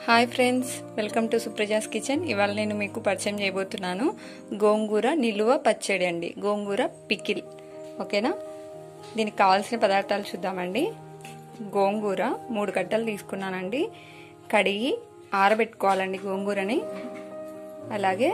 hi friends welcome to Supraja's kitchen ఇవాళ నేను మీకు పరిచయం చేయబోతున్నాను గోంగూర నిలువ పచ్చడి అండి గోంగూర పికిల్ ఓకేనా దీనికి కావాల్సిన పదార్థాలు చూద్దామండి గోంగూర మూడు కట్టలు తీసుకున్నానండి కడిగి ఆరబెట్టుకోవాలండి గోంగూరని అలాగే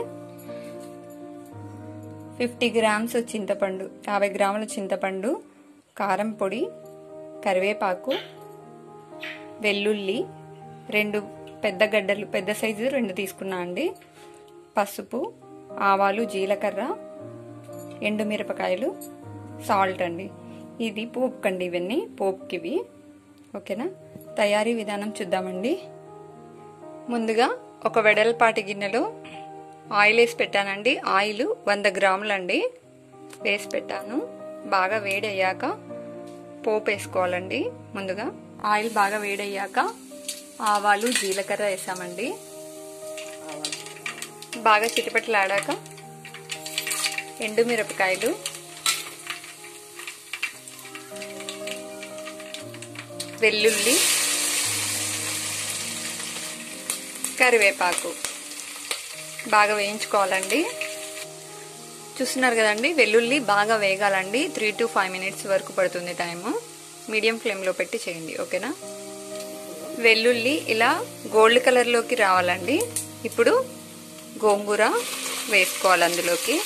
ఫిఫ్టీ గ్రామ్స్ చింతపండు యాభై గ్రాముల చింతపండు కారం పొడి కరివేపాకు వెల్లుల్లి రెండు పెద్ద గడ్డలు పెద్ద సైజు రెండు తీసుకున్నా అండి పసుపు ఆవాలు జీలకర్ర ఎండుమిరపకాయలు సాల్ట్ అండి ఇది పోపుకండి ఇవన్నీ పోపుకి ఇవి ఓకేనా తయారీ విధానం చూద్దామండి ముందుగా ఒక వెడల్పాటి గిన్నెలో ఆయిల్ వేసి పెట్టానండి ఆయిల్ వంద గ్రాములండి వేసి పెట్టాను బాగా వేడయ్యాక పోపు వేసుకోవాలండి ముందుగా ఆయిల్ బాగా వేడయ్యాక ఆవాలు జీలకర్ర వేసామండి బాగా చిటిపట్లాడాక ఎండుమిరపకాయలు వెల్లుల్లి కరివేపాకు బాగా వేయించుకోవాలండి చూస్తున్నారు కదండి వెల్లుల్లి బాగా వేగాలండి త్రీ టు ఫైవ్ మినిట్స్ వరకు పడుతుంది టైము మీడియం ఫ్లేమ్లో పెట్టి చేయండి ఓకేనా వెల్లుల్లి ఇలా గోల్డ్ కలర్లోకి రావాలండి ఇప్పుడు గోంగూర వేసుకోవాలి అందులోకి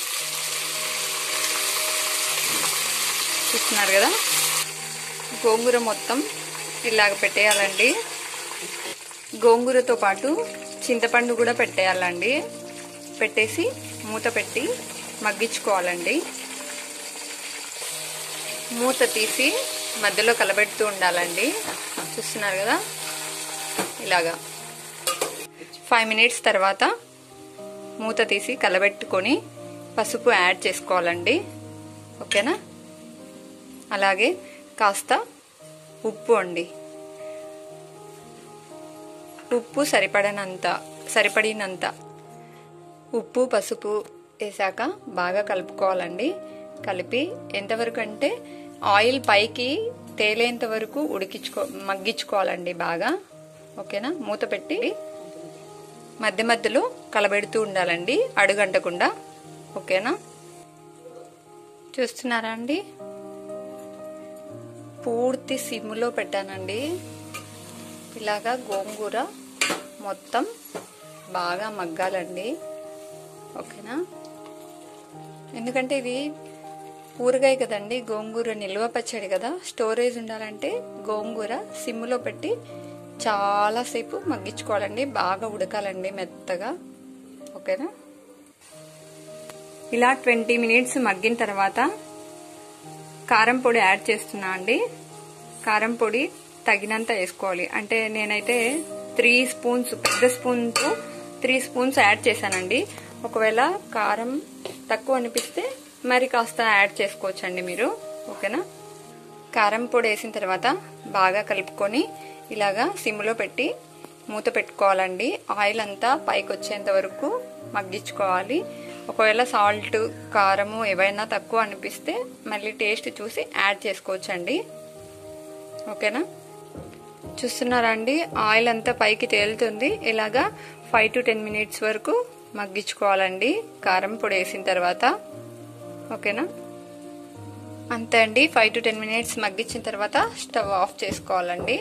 చూస్తున్నారు కదా గోంగూర మొత్తం ఇలాగ పెట్టేయాలండి గోంగూరతో పాటు చింతపండు కూడా పెట్టేయాలండి పెట్టేసి మూత పెట్టి మగ్గించుకోవాలండి మూత తీసి మధ్యలో కలబెడుతూ ఉండాలండి చూస్తున్నారు కదా ఇలాగా ఫైవ్ మినిట్స్ తర్వాత మూత తీసి కలబెట్టుకొని పసుపు యాడ్ చేసుకోవాలండి ఓకేనా అలాగే కాస్త ఉప్పు అండి ఉప్పు సరిపడనంత సరిపడినంత ఉప్పు పసుపు వేసాక బాగా కలుపుకోవాలండి కలిపి ఎంతవరకు అంటే ఆయిల్ పైకి తేలేంత వరకు ఉడికించుకో మగ్గించుకోవాలండి బాగా ఓకేనా మూత పెట్టి మధ్య మధ్యలో కలబెడుతూ ఉండాలండి అడుగంటకుండా ఓకేనా చూస్తున్నారా అండి పూర్తి సిమ్లో పెట్టానండి ఇలాగా గోంగూర మొత్తం బాగా మగ్గాలండి ఓకేనా ఎందుకంటే ఇది ఊరగాయ కదండి గోంగూర నిల్వ పచ్చడి కదా స్టోరేజ్ ఉండాలంటే గోంగూర సిమ్లో పెట్టి చాలాసేపు మగ్గించుకోవాలండి బాగా ఉడకాలండి మెత్తగా ఓకేనా ఇలా ట్వంటీ మినిట్స్ మగ్గిన తర్వాత కారం పొడి యాడ్ చేస్తున్నా అండి కారం పొడి తగినంత వేసుకోవాలి అంటే నేనైతే త్రీ స్పూన్స్ పెద్ద స్పూన్తో త్రీ స్పూన్స్ యాడ్ చేశానండి ఒకవేళ కారం తక్కువ అనిపిస్తే మరి కాస్త యాడ్ చేసుకోవచ్చండి మీరు ఓకేనా కారం పొడి వేసిన తర్వాత బాగా కలుపుకొని ఇలాగా సిమ్లో పెట్టి మూత పెట్టుకోవాలండి ఆయిల్ అంతా పైకి వచ్చేంత వరకు మగ్గించుకోవాలి ఒకవేళ సాల్ట్ కారము ఏవైనా తక్కువ అనిపిస్తే మళ్ళీ టేస్ట్ చూసి యాడ్ చేసుకోవచ్చండి ఓకేనా చూస్తున్నారా అండి ఆయిల్ అంతా పైకి తేలుతుంది ఇలాగా ఫైవ్ టు టెన్ మినిట్స్ వరకు మగ్గించుకోవాలండి కారం పొడి వేసిన తర్వాత ఓకేనా అంతే అండి ఫైవ్ టు టెన్ మినిట్స్ మగ్గించిన తర్వాత స్టవ్ ఆఫ్ చేసుకోవాలండి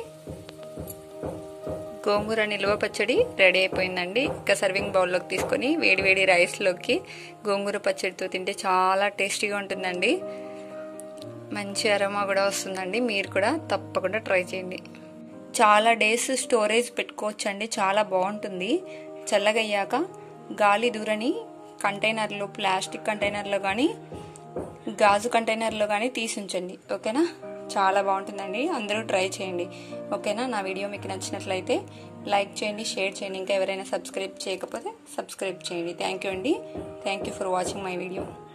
గోంగూర నిల్వ పచ్చడి రెడీ అయిపోయిందండి ఇంకా సర్వింగ్ బౌల్లోకి తీసుకొని వేడి వేడి రైస్లోకి గోంగూర పచ్చడితో తింటే చాలా టేస్టీగా ఉంటుందండి మంచి అరమా కూడా వస్తుందండి మీరు కూడా తప్పకుండా ట్రై చేయండి చాలా డేస్ స్టోరేజ్ పెట్టుకోవచ్చండి చాలా బాగుంటుంది చల్లగయ్యాక గాలి దూరని కంటైనర్లో ప్లాస్టిక్ కంటైనర్లో కానీ గాజు కంటైనర్లో కానీ తీసి ఉంచండి ఓకేనా చాలా బాగుంటుందండి అందరూ ట్రై చేయండి ఓకేనా నా వీడియో మీకు నచ్చినట్లయితే లైక్ చేయండి షేర్ చేయండి ఇంకా ఎవరైనా సబ్స్క్రైబ్ చేయకపోతే సబ్స్క్రైబ్ చేయండి థ్యాంక్ యూ అండి thank you for watching my video